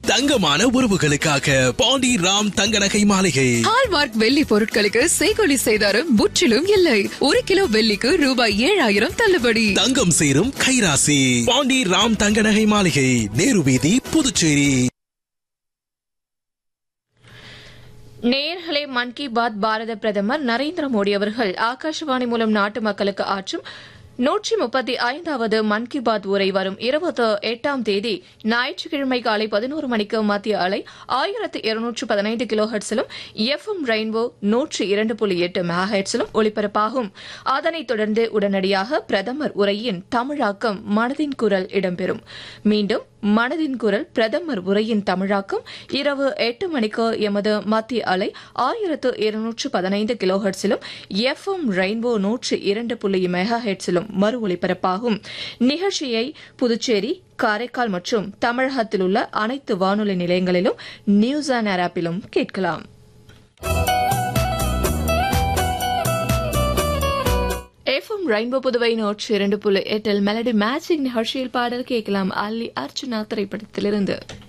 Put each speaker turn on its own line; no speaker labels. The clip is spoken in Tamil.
தங்கமான உறவுகளுக்காக பாண்டி ராம் தங்க நகை மாளிகை
ஹால்மார்க் வெள்ளி பொருட்களுக்கு செய்கொலி செய்தாரும் முற்றிலும் இல்லை ஒரு கிலோ வெள்ளிக்கு ரூபாய் ஏழாயிரம் தள்ளுபடி
தங்கம் சேரும் கைராசி பாண்டி ராம் தங்க நகை மாளிகை நேரு வீதி புதுச்சேரி
நேயர்களே மன் கி பாத் பாரத பிரதமர் நரேந்திர மோடி அவர்கள் ஆகாஷவாணி மூலம் நாட்டு மக்களுக்கு ஆற்றும் நூற்றி முப்பத்தி ஐந்தாவது மன் கி பாத் உரை வரும் இருபத்தி எட்டாம் தேதி ஞாயிற்றுக்கிழமை காலை பதினோரு மணிக்கு மத்திய அலை ஆயிரத்து இருநூற்று பதினைந்து கிலோ ஹெட்ஸிலும் எஃப் எம் ரெயின்போ நூற்றி இரண்டு புள்ளி எட்டு மெகா ஹெட்ஸிலும் ஒலிபரப்பாகும் அதனைத் தொடர்ந்து உடனடியாக பிரதமர் உரையின் தமிழாக்கம் மனதின் குரல் இடம்பெறும் மீண்டும் மனதின் குரல் பிரதமர் உரையின் தமிழாக்கம் இரவு எட்டு மணிக்கு எமது மத்திய அலை ஆயிரத்து இருநூற்று பதினைந்து கிலோ ஹெட்ஸிலும் எஃப் எம் ரெயின்போ நூற்று இரண்டு புள்ளி மெகா ஹெட்ஸிலும் மறு ஒலிபரப்பாகும் நிகழ்ச்சியை புதுச்சேரி காரைக்கால் மற்றும் தமிழகத்தில் உள்ள அனைத்து வானொலி நிலையங்களிலும் நியூஸ் ஆன் ஏர் ஆப்பிலும் கேட்கலாம் எஃப்எம் ரெயின்போ புதுவை நூற்று இரண்டு புள்ளி எட்டில் மெலடி மேஜிக் நிகழ்ச்சியில் பாடல் கேட்கலாம் அல்லி அர்ச்சுனா திரைப்படத்திலிருந்து